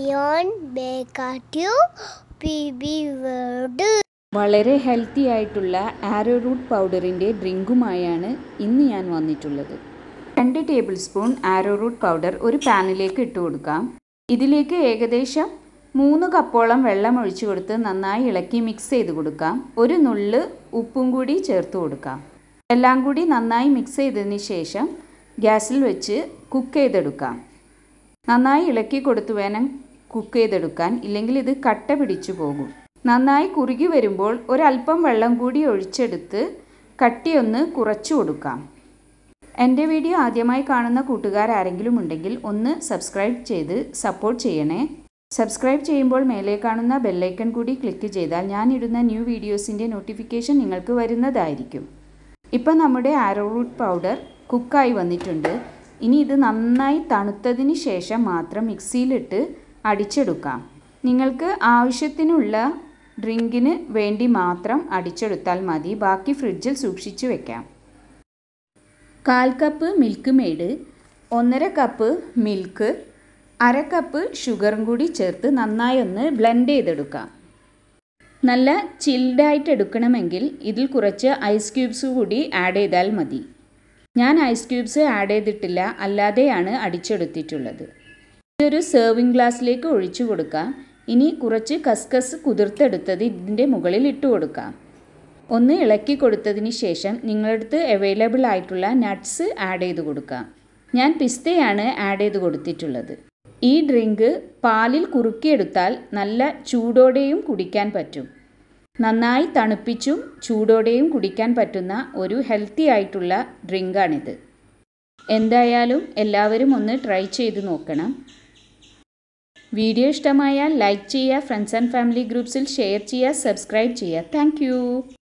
ബിയോൺ ബേക്കാറ്റു പി ബി വേർഡ് വളരെ ഹെൽത്തി ആയിട്ടുള്ള ആരോ റൂട്ട് പൗഡറിൻ്റെ ഡ്രിങ്കുമായാണ് ഇന്ന് ഞാൻ വന്നിട്ടുള്ളത് രണ്ട് tablespoon arrowroot powder ഒരു പാനിലേക്ക് ഇട്ട് കൊടുക്കാം ഇതിലേക്ക് ഏകദേശം മൂന്ന് കപ്പോളം വെള്ളം ഒഴിച്ചു കൊടുത്ത് നന്നായി ഇളക്കി മിക്സ് ചെയ്ത് കൊടുക്കാം ഒരു നുള്ള് ഉപ്പും കൂടി ചേർത്ത് കൊടുക്കാം എല്ലാം കൂടി നന്നായി മിക്സ് ചെയ്തതിന് ശേഷം ഗ്യാസിൽ വെച്ച് കുക്ക് ചെയ്തെടുക്കാം നന്നായി ഇളക്കി കൊടുത്തു വേണം കുക്ക് ചെയ്തെടുക്കാൻ ഇല്ലെങ്കിൽ ഇത് കട്ട പിടിച്ചു പോകും നന്നായി കുറുകി വരുമ്പോൾ ഒരല്പം വെള്ളം കൂടി ഒഴിച്ചെടുത്ത് കട്ടിയൊന്ന് കുറച്ചു കൊടുക്കാം എൻ്റെ വീഡിയോ ആദ്യമായി കാണുന്ന കൂട്ടുകാർ ആരെങ്കിലും ഉണ്ടെങ്കിൽ ഒന്ന് സബ്സ്ക്രൈബ് ചെയ്ത് സപ്പോർട്ട് ചെയ്യണേ സബ്സ്ക്രൈബ് ചെയ്യുമ്പോൾ മേലെ കാണുന്ന ബെല്ലൈക്കൺ കൂടി ക്ലിക്ക് ചെയ്താൽ ഞാൻ ഇടുന്ന ന്യൂ വീഡിയോസിൻ്റെ നോട്ടിഫിക്കേഷൻ നിങ്ങൾക്ക് വരുന്നതായിരിക്കും ഇപ്പം നമ്മുടെ ആരോ റൂട്ട് പൗഡർ കുക്കായി വന്നിട്ടുണ്ട് ഇനി ഇത് നന്നായി തണുത്തതിന് ശേഷം മാത്രം മിക്സിയിലിട്ട് അടിച്ചെടുക്കാം നിങ്ങൾക്ക് ആവശ്യത്തിനുള്ള ഡ്രിങ്കിന് വേണ്ടി മാത്രം അടിച്ചെടുത്താൽ മതി ബാക്കി ഫ്രിഡ്ജിൽ സൂക്ഷിച്ചു വെക്കാം കാൽ കപ്പ് മിൽക്ക് മെയ്ഡ് ഒന്നര കപ്പ് മിൽക്ക് അര കപ്പ് ഷുഗറും കൂടി ചേർത്ത് നന്നായി ഒന്ന് ബ്ലെൻഡ് ചെയ്തെടുക്കാം നല്ല ചിൽഡായിട്ട് എടുക്കണമെങ്കിൽ ഇതിൽ കുറച്ച് ഐസ് ക്യൂബ്സ് കൂടി ആഡ് ചെയ്താൽ മതി ഞാൻ ഐസ് ക്യൂബ്സ് ആഡ് ചെയ്തിട്ടില്ല അല്ലാതെയാണ് അടിച്ചെടുത്തിട്ടുള്ളത് ഇതൊരു സെർവിങ് ഗ്ലാസ്സിലേക്ക് ഒഴിച്ചു കൊടുക്കാം ഇനി കുറച്ച് കസ്കസ് കുതിർത്തെടുത്തത് ഇതിൻ്റെ മുകളിൽ ഇട്ട് കൊടുക്കാം ഒന്ന് ഇളക്കി കൊടുത്തതിന് ശേഷം നിങ്ങളടുത്ത് അവൈലബിൾ ആയിട്ടുള്ള നട്ട്സ് ആഡ് ചെയ്ത് കൊടുക്കാം ഞാൻ പിസ്തയാണ് ആഡ് ചെയ്ത് കൊടുത്തിട്ടുള്ളത് ഈ ഡ്രിങ്ക് പാലിൽ കുറുക്കിയെടുത്താൽ നല്ല ചൂടോടെയും കുടിക്കാൻ പറ്റും നന്നായി തണുപ്പിച്ചും ചൂടോടെയും കുടിക്കാൻ പറ്റുന്ന ഒരു ഹെൽത്തി ആയിട്ടുള്ള ഡ്രിങ്കാണിത് എന്തായാലും എല്ലാവരും ഒന്ന് ട്രൈ ചെയ്ത് നോക്കണം വീഡിയോ ഇഷ്ടമായാൽ ലൈക്ക് ചെയ്യുക ഫ്രണ്ട്സ് ആൻഡ് ഫാമിലി ഗ്രൂപ്പ്സിൽ ഷെയർ ചെയ്യുക സബ്സ്ക്രൈബ് ചെയ്യുക താങ്ക്